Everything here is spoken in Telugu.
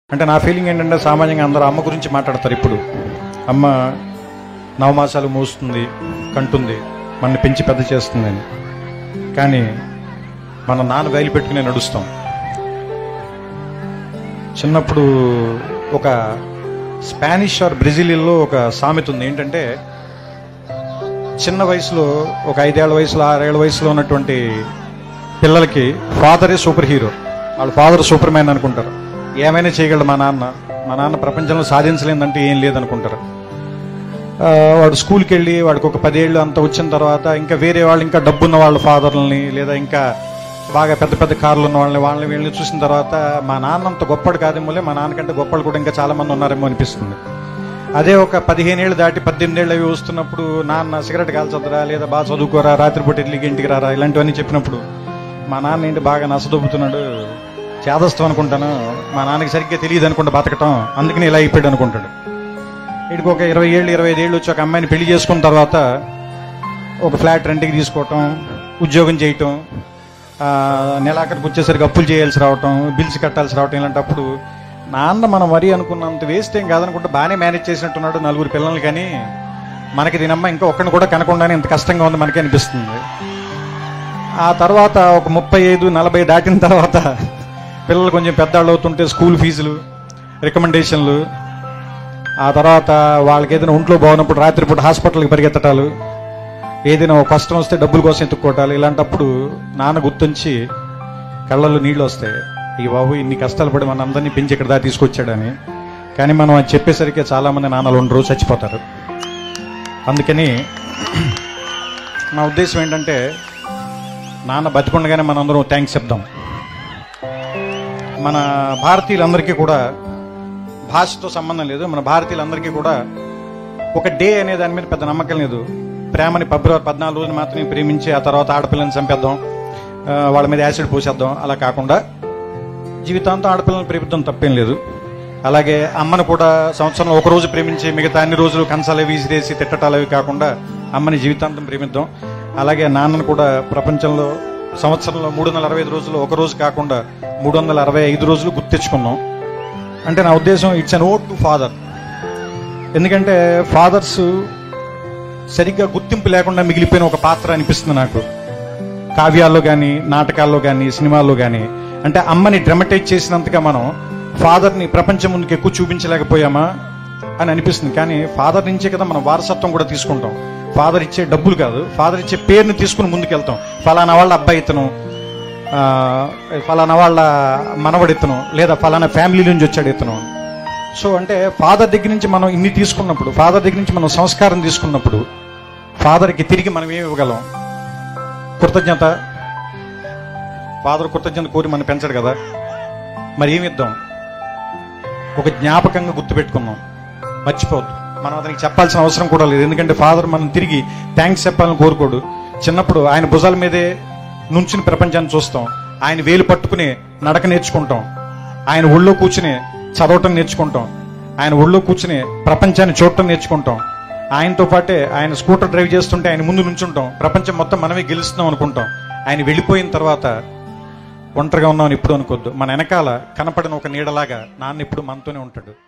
అంటే నా ఫీలింగ్ ఏంటంటే సామాన్యంగా అందరూ అమ్మ గురించి మాట్లాడతారు ఇప్పుడు అమ్మ నవమాసాలు మోస్తుంది కంటుంది మన పెంచి పెద్ద చేస్తుందని కానీ మన నాన్న వేలు పెట్టుకునే నడుస్తాం చిన్నప్పుడు ఒక స్పానిష్ ఆర్ బ్రెజిలియన్లో ఒక సామెత ఉంది ఏంటంటే చిన్న వయసులో ఒక ఐదేళ్ల వయసులో ఆరేళ్ల వయసులో ఉన్నటువంటి పిల్లలకి ఫాదరే సూపర్ హీరో వాళ్ళ ఫాదర్ సూపర్ మ్యాన్ అనుకుంటారు ఏమైనా చేయగలడు మా నాన్న మా నాన్న ప్రపంచంలో సాధించలేదంటే ఏం లేదనుకుంటారు ఆ, వాడు స్కూల్కి వెళ్ళి వాడికి ఒక పదేళ్ళు అంత వచ్చిన తర్వాత ఇంకా వేరే వాళ్ళు ఇంకా డబ్బున్న వాళ్ళ ఫాదర్లని లేదా ఇంకా బాగా పెద్ద పెద్ద కార్లు ఉన్న వాళ్ళని వాళ్ళని వీళ్ళని చూసిన తర్వాత మా నాన్న అంత గొప్పడు కాదేమోలే మా నాన్నకంటే గొప్పలు కూడా ఇంకా చాలా మంది ఉన్నారేమో అనిపిస్తుంది అదే ఒక పదిహేను ఏళ్ళు దాటి పద్దెనిమిది ఏళ్ళు అవి వస్తున్నప్పుడు నాన్న సిగరెట్ కాల్చొద్దురా లేదా బాగా చదువుకోరా రాత్రిపూట ఇడ్లీకి ఇంటికి రారా ఇలాంటివన్నీ చెప్పినప్పుడు మా నాన్న ఏంటి బాగా నసదొబ్బుతున్నాడు చేదస్తాం అనుకుంటాను మా నాన్నకి సరిగ్గా తెలియదు అనుకుంటా బతకటం అందుకని ఇలా అయిపోయాడు అనుకుంటాడు వీడికి ఒక ఇరవై ఏళ్ళు ఇరవై ఐదు ఏళ్ళు వచ్చి ఒక అమ్మాయిని పెళ్లి చేసుకున్న తర్వాత ఒక ఫ్లాట్ రెంట్కి తీసుకోవటం ఉద్యోగం చేయటం ఆ, నెలాఖరికి వచ్చేసరికి అప్పులు చేయాల్సి రావటం బిల్స్ కట్టాల్సి రావటం ఇలాంటప్పుడు నాన్న మనం మరీ అనుకున్నంత వేస్ట్ ఏం కాదనుకుంటే బాగానే మేనేజ్ చేసినట్టున్నాడు నలుగురు పిల్లల్ని కానీ మనకి దీనమ్మ ఇంకా ఒక్కడిని కూడా కనకుండానే ఇంత కష్టంగా ఉంది మనకి అనిపిస్తుంది ఆ తర్వాత ఒక ముప్పై ఐదు నలభై దాటిన తర్వాత పిల్లలు కొంచెం పెద్దవాళ్ళు అవుతుంటే స్కూల్ ఫీజులు రికమెండేషన్లు ఆ తర్వాత వాళ్ళకి ఏదైనా ఒంట్లో బాగున్నప్పుడు రాత్రిపూట హాస్పిటల్కి పరిగెత్తటాలు ఏదైనా ఒక కష్టం వస్తే డబ్బుల కోసం ఎత్తుక్కోవటాలు ఇలాంటప్పుడు నాన్న గుర్తుంచి కళ్ళల్లో నీళ్ళు వస్తాయి ఈ బాబు ఇన్ని కష్టాలు పడి మన అందరినీ పెంచి ఇక్కడ దాకా తీసుకొచ్చాడని కానీ మనం అది చెప్పేసరికి చాలా మంది నాన్నలు ఉండరు చచ్చిపోతారు అందుకని నా ఉద్దేశం ఏంటంటే నాన్న బతికుండగానే మనందరం థ్యాంక్స్ చెప్దాం మన భారతీయులందరికీ కూడా భాషతో సంబంధం లేదు మన భారతీయులందరికీ కూడా ఒక డే అనే దాని మీద పెద్ద నమ్మకం లేదు ప్రేమని ఫిబ్రవరి పద్నాలుగు రోజులు మాత్రమే ప్రేమించి ఆ తర్వాత ఆడపిల్లని చంపేద్దాం ఆ, వాళ్ళ మీద యాసిడ్ పోసేద్దాం అలా కాకుండా జీవితాంతం ఆడపిల్లని ప్రేమిద్దాం తప్పేం లేదు అలాగే అమ్మను కూడా సంవత్సరంలో ఒక రోజు ప్రేమించి మిగతా అన్ని రోజులు కంచాలు విసిరేసి తిట్టటాలు అవి కాకుండా అమ్మని జీవితాంతం ప్రేమిద్దాం అలాగే నాన్నను కూడా ప్రపంచంలో సంవత్సరంలో మూడు వందల అరవై ఐదు రోజులు ఒక రోజు కాకుండా మూడు వందల అరవై ఐదు రోజులు గుర్తించుకున్నాం అంటే నా ఉద్దేశం it's an ode to father ఎందుకంటే ఫాదర్స్ సరిగ్గా గుర్తింపు లేకుండా మిగిలిపోయిన ఒక పాత్ర అనిపిస్తుంది నాకు కావ్యాల్లో కానీ నాటకాల్లో కానీ సినిమాల్లో కానీ అంటే అమ్మని డ్రమటైజ్ చేసినంతగా మనం ఫాదర్ని ప్రపంచం ముందుకు ఎక్కువ చూపించలేకపోయామా అని అనిపిస్తుంది కానీ ఫాదర్ నుంచే కదా మనం వారసత్వం కూడా తీసుకుంటాం ఫాదర్ ఇచ్చే డబ్బులు కాదు ఫాదర్ ఇచ్చే పేరుని తీసుకుని ముందుకెళ్తాం ఫలానా వాళ్ళ అబ్బాయి ఇతను ఆ, ఫలానా వాళ్ళ మనవడు ఇతను లేదా ఫలానా ఫ్యామిలీ నుంచి వచ్చాడు ఇతను సో అంటే ఫాదర్ దగ్గర నుంచి మనం ఇన్ని తీసుకున్నప్పుడు ఫాదర్ దగ్గర నుంచి మనం సంస్కారం తీసుకున్నప్పుడు ఫాదర్కి తిరిగి మనం ఏమి ఇవ్వగలం కృతజ్ఞత ఫాదర్ కృతజ్ఞత కోరి మనం పెంచడు కదా మరి ఏమి ఇద్దాం ఒక జ్ఞాపకంగా గుర్తుపెట్టుకున్నాం మర్చిపోవద్దు మనం అతనికి చెప్పాల్సిన అవసరం కూడా లేదు ఎందుకంటే ఫాదర్ మనం తిరిగి థ్యాంక్స్ చెప్పాలని కోరుకోడు చిన్నప్పుడు ఆయన భుజాల మీదే నుంచుని ప్రపంచాన్ని చూస్తాం ఆయన వేలు పట్టుకుని నడక నేర్చుకుంటాం ఆయన ఒళ్ళో కూర్చుని చదవటం నేర్చుకుంటాం ఆయన ఒళ్ళో కూర్చుని ప్రపంచాన్ని చూడటం నేర్చుకుంటాం ఆయనతో పాటే ఆయన స్కూటర్ డ్రైవ్ చేస్తుంటే ఆయన ముందు నుంచుంటాం ప్రపంచం మొత్తం మనమే గెలుస్తున్నాం అనుకుంటాం ఆయన వెళ్ళిపోయిన తర్వాత ఒంటరిగా ఉన్నామని ఇప్పుడు అనుకోద్దు మన వెనకాల కనపడిన ఒక నీడలాగా నాన్న ఇప్పుడు మనతోనే ఉంటాడు